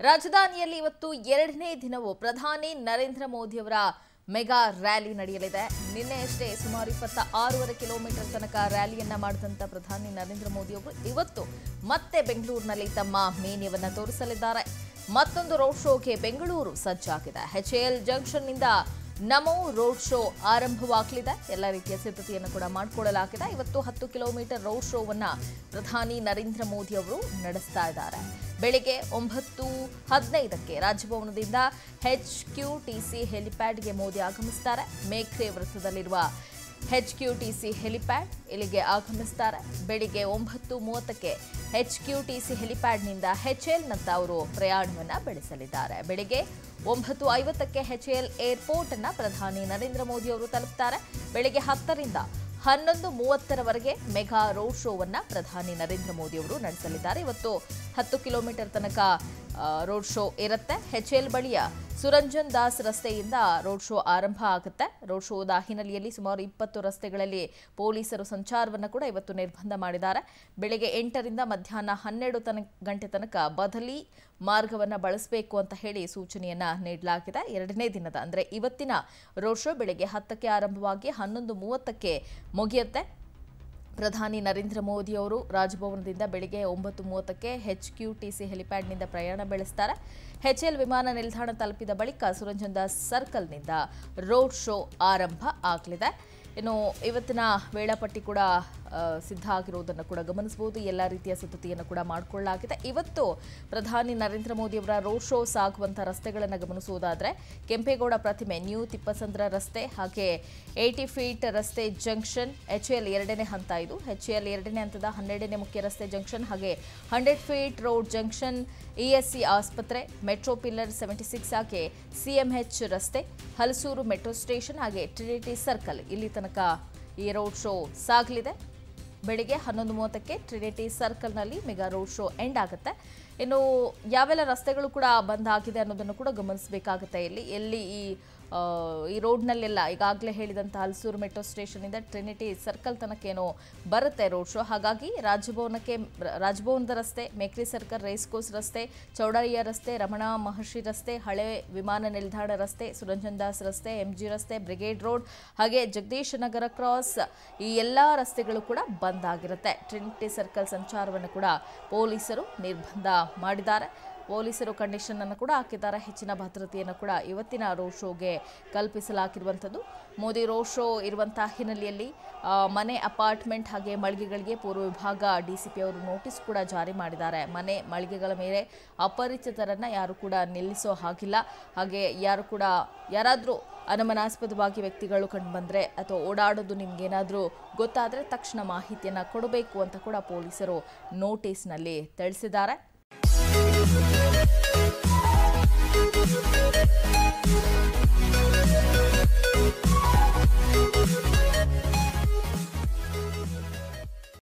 ರಾಜಧಾನಿಯಲ್ಲಿ ಇವತ್ತು ಎರಡನೇ ದಿನವೂ ಪ್ರಧಾನಿ ನರೇಂದ್ರ ಮೋದಿಯವರ ಮೆಗಾ ರ್ಯಾಲಿ ನಡೆಯಲಿದೆ ನಿನ್ನೆಯಷ್ಟೇ ಸುಮಾರು ಇಪ್ಪತ್ತ ಆರೂವರೆ ಕಿಲೋಮೀಟರ್ ತನಕ ರ್ಯಾಲಿಯನ್ನ ಮಾಡಿದಂತ ಪ್ರಧಾನಿ ನರೇಂದ್ರ ಮೋದಿ ಅವರು ಇವತ್ತು ಮತ್ತೆ ಬೆಂಗಳೂರಿನಲ್ಲಿ ತಮ್ಮ ಮೇನ್ಯವನ್ನ ತೋರಿಸಲಿದ್ದಾರೆ ಮತ್ತೊಂದು ರೋಡ್ ಶೋಗೆ ಬೆಂಗಳೂರು ಸಜ್ಜಾಗಿದೆ ಎಚ್ಎಎಲ್ ಜಂಕ್ಷನ್ನಿಂದ ನಮೋ ರೋಡ್ ಶೋ ಆರಂಭವಾಗಲಿದೆ ಎಲ್ಲ ರೀತಿಯ ಸಿದ್ಧತೆಯನ್ನು ಕೂಡ ಮಾಡಿಕೊಳ್ಳಲಾಗಿದೆ ಇವತ್ತು ಹತ್ತು ಕಿಲೋಮೀಟರ್ ರೋಡ್ ಶೋವನ್ನ ಪ್ರಧಾನಿ ನರೇಂದ್ರ ಮೋದಿ ಅವರು ನಡೆಸ್ತಾ ಇದ್ದಾರೆ ಬೆಳಿಗ್ಗೆ ಒಂಬತ್ತು ಹದಿನೈದಕ್ಕೆ ರಾಜಭವನದಿಂದ ಎಚ್ ಕ್ಯೂ ಟಿ ಸಿ ಹೆಲಿಪ್ಯಾಡ್ಗೆ ಮೋದಿ ಆಗಮಿಸ್ತಾರೆ ಮೇಖ್ರೆ ವೃತ್ತದಲ್ಲಿರುವ H Q T C helipad ಇಲ್ಲಿಗೆ ಆಗಮಿಸ್ತಾರೆ ಬೆಳಿಗ್ಗೆ ಒಂಬತ್ತು ಮೂವತ್ತಕ್ಕೆ ಎಚ್ ಕ್ಯೂ ಟಿ ಸಿ ಹೆಲಿಪ್ಯಾಡ್ನಿಂದ ಎಲ್ನತ್ತ ಅವರು ಪ್ರಯಾಣವನ್ನು ಬೆಳೆಸಲಿದ್ದಾರೆ ಬೆಳಿಗ್ಗೆ ಒಂಬತ್ತು ಐವತ್ತಕ್ಕೆ ಎಲ್ ಏರ್ಪೋರ್ಟ್ ಅನ್ನ ಪ್ರಧಾನಿ ನರೇಂದ್ರ ಮೋದಿ ಅವರು ತಲುಪ್ತಾರೆ ಬೆಳಿಗ್ಗೆ ಹತ್ತರಿಂದ ಹನ್ನೊಂದು ಮೂವತ್ತರವರೆಗೆ ಮೆಗಾ ರೋಡ್ ಶೋವನ್ನ ಪ್ರಧಾನಿ ನರೇಂದ್ರ ಮೋದಿ ಅವರು ನಡೆಸಲಿದ್ದಾರೆ ಇವತ್ತು ಹತ್ತು ಕಿಲೋಮೀಟರ್ ತನಕ ಆ, ರೋಡ್ ಶೋ ಇರುತ್ತೆ ಎಲ್ ಬಳಿಯ ಸುರಂಜನ್ ದಾಸ್ ರಸ್ತೆಯಿಂದ ರೋಡ್ ಶೋ ಆರಂಭ ಆಗುತ್ತೆ ರೋಡ್ ಶೋದ ಹಿನ್ನೆಲೆಯಲ್ಲಿ ಸುಮಾರು ಇಪ್ಪತ್ತು ರಸ್ತೆಗಳಲ್ಲಿ ಪೊಲೀಸರು ಸಂಚಾರವನ್ನು ಕೂಡ ಇವತ್ತು ನಿರ್ಬಂಧ ಮಾಡಿದ್ದಾರೆ ಬೆಳಗ್ಗೆ ಎಂಟರಿಂದ ಮಧ್ಯಾಹ್ನ ಹನ್ನೆರಡು ತನ ಗಂಟೆ ತನಕ ಬದಲಿ ಮಾರ್ಗವನ್ನು ಬಳಸಬೇಕು ಅಂತ ಹೇಳಿ ಸೂಚನೆಯನ್ನ ನೀಡಲಾಗಿದೆ ಎರಡನೇ ದಿನದ ಅಂದರೆ ಇವತ್ತಿನ ರೋಡ್ ಶೋ ಬೆಳಗ್ಗೆ ಹತ್ತಕ್ಕೆ ಆರಂಭವಾಗಿ ಹನ್ನೊಂದು ಮೂವತ್ತಕ್ಕೆ ಮುಗಿಯುತ್ತೆ ಪ್ರಧಾನಿ ನರೇಂದ್ರ ಮೋದಿ ಅವರು ರಾಜಭವನದಿಂದ ಬೆಳಿಗ್ಗೆ ಒಂಬತ್ತು ಮೂವತ್ತಕ್ಕೆ ಎಚ್ ಕ್ಯೂ ಟಿ ಸಿ ಹೆಲಿಪ್ಯಾಡ್ನಿಂದ ಪ್ರಯಾಣ ಬೆಳೆಸ್ತಾರೆ ಎಲ್ ವಿಮಾನ ನಿಲ್ದಾಣ ತಲುಪಿದ ಬಳಿಕ ಸುರಂಜನ್ ದಾಸ್ ಸರ್ಕಲ್ನಿಂದ ರೋಡ್ ಶೋ ಆರಂಭ ಆಗಲಿದೆ ಇನ್ನು ಇವತ್ತಿನ ವೇಳಾಪಟ್ಟಿ ಕೂಡ ಆ, ಸಿದ್ಧ ಆಗಿರುವುದನ್ನು ಕೂಡ ಗಮನಿಸಬಹುದು ಎಲ್ಲ ರೀತಿಯ ಸಿದ್ಧತೆಯನ್ನು ಕೂಡ ಮಾಡಿಕೊಳ್ಳಲಾಗಿದೆ ಇವತ್ತು ಪ್ರಧಾನಿ ನರೇಂದ್ರ ಮೋದಿ ಅವರ ರೋಡ್ ಶೋ ಸಾಗುವಂಥ ರಸ್ತೆಗಳನ್ನು ಗಮನಿಸುವುದಾದರೆ ಕೆಂಪೇಗೌಡ ಪ್ರತಿಮೆ ನ್ಯೂ ತಿಪ್ಪಸಂದ್ರ ರಸ್ತೆ ಹಾಗೆ ಏಯ್ಟಿ ಫೀಟ್ ರಸ್ತೆ ಜಂಕ್ಷನ್ ಎಚ್ ಎಲ್ ಎರಡನೇ ಹಂತ ಇದು ಎಚ್ ಎಲ್ ಎರಡನೇ ಹಂತದ ಹನ್ನೆರಡನೇ ಮುಖ್ಯ ರಸ್ತೆ ಜಂಕ್ಷನ್ ಹಾಗೆ hundred feet road junction ESC ಆಸ್ಪತ್ರೆ ಮೆಟ್ರೋ ಪಿಲ್ಲರ್ ಸೆವೆಂಟಿ ಸಿಕ್ಸ್ ಹಾಗೆ ಸಿಎಂಎಚ್ ರಸ್ತೆ ಹಲಸೂರು ಮೆಟ್ರೋ ಸ್ಟೇಷನ್ ಹಾಗೆ ಟ್ರಿನಿಟಿ ಸರ್ಕಲ್ ಇಲ್ಲಿ ತನಕ ಈ ರೋಡ್ ಶೋ ಸಾಗಲಿದೆ ಬೆಳಿಗ್ಗೆ ಹನ್ನೊಂದು ಮೂವತ್ತಕ್ಕೆ ಟ್ರಿನಿಟಿ ಸರ್ಕಲ್ನಲ್ಲಿ ಮೆಗಾ ರೋಡ್ ಶೋ ಎಂಡ್ ಆಗುತ್ತೆ ಇನ್ನು ಯಾವೆಲ್ಲ ರಸ್ತೆಗಳು ಕೂಡ ಬಂದ್ ಆಗಿದೆ ಅನ್ನೋದನ್ನು ಕೂಡ ಗಮನಿಸಬೇಕಾಗುತ್ತೆ ಇಲ್ಲಿ ಎಲ್ಲಿ ಈ ಆ, ಈ ರೋಡ್ನಲ್ಲೆಲ್ಲ ಈಗಾಗಲೇ ಹೇಳಿದಂಥ ಹಲಸೂರು ಮೆಟ್ರೋ ಸ್ಟೇಷನಿಂದ ಟ್ರಿನಿಟಿ ಸರ್ಕಲ್ ತನಕ ಏನೋ ಬರುತ್ತೆ ರೋಡ್ ಶೋ ಹಾಗಾಗಿ ರಾಜಭವನಕ್ಕೆ ರಾಜಭವನದ ರಸ್ತೆ ಮೇಕ್ರಿ ಸರ್ಕಲ್ ರೇಸ್ ಕೋರ್ಸ್ ರಸ್ತೆ ಚೌಡಯ್ಯ ರಸ್ತೆ ರಮಣ ಮಹರ್ಷಿ ರಸ್ತೆ ಹಳೆ ವಿಮಾನ ನಿಲ್ದಾಣ ರಸ್ತೆ ಸುರಂಜನ್ ದಾಸ್ ರಸ್ತೆ ಎಂಜಿ ರಸ್ತೆ ಬ್ರಿಗೇಡ್ ರೋಡ್ ಹಾಗೆ ಜಗದೀಶ್ ನಗರ ಕ್ರಾಸ್ ಈ ಎಲ್ಲ ರಸ್ತೆಗಳು ಕೂಡ ಬಂದ್ ಆಗಿರುತ್ತೆ ಟ್ರಿನಿಟಿ ಸರ್ಕಲ್ ಸಂಚಾರವನ್ನು ಕೂಡ ಪೊಲೀಸರು ನಿರ್ಬಂಧ ಮಾಡಿದ್ದಾರೆ ಪೊಲೀಸರು ಕಂಡೀಷನ್ ಅನ್ನು ಕೂಡ ಹಾಕಿದ್ದಾರೆ ಹೆಚ್ಚಿನ ಭದ್ರತೆಯನ್ನು ಕೂಡ ಇವತ್ತಿನ ರೋಡ್ ಶೋಗೆ ಕಲ್ಪಿಸಲಾಗಿರುವಂಥದ್ದು ಮೋದಿ ರೋಡ್ ಶೋ ಇರುವಂತಹ ಹಿನ್ನೆಲೆಯಲ್ಲಿ ಆ, ಮನೆ ಅಪಾರ್ಟ್ಮೆಂಟ್ ಹಾಗೆ ಮಳಿಗೆಗಳಿಗೆ ಪೂರ್ವ ವಿಭಾಗ ಡಿಸಿಪಿ ಅವರು ನೋಟಿಸ್ ಕೂಡ ಜಾರಿ ಮಾಡಿದ್ದಾರೆ ಮನೆ ಮಳಿಗೆಗಳ ಮೇಲೆ ಅಪರಿಚಿತರನ್ನ ಯಾರು ಕೂಡ ನಿಲ್ಲಿಸೋ ಹಾಗಿಲ್ಲ ಹಾಗೆ ಯಾರು ಕೂಡ ಯಾರಾದರೂ ಅನುಮಾನಾಸ್ಪದವಾಗಿ ವ್ಯಕ್ತಿಗಳು ಕಂಡುಬಂದರೆ ಅಥವಾ ಓಡಾಡೋದು ನಿಮ್ಗೇನಾದರೂ ಗೊತ್ತಾದರೆ ತಕ್ಷಣ ಮಾಹಿತಿಯನ್ನು ಕೊಡಬೇಕು ಅಂತ ಕೂಡ ಪೊಲೀಸರು ನೋಟಿಸ್ನಲ್ಲಿ ತಿಳಿಸಿದ್ದಾರೆ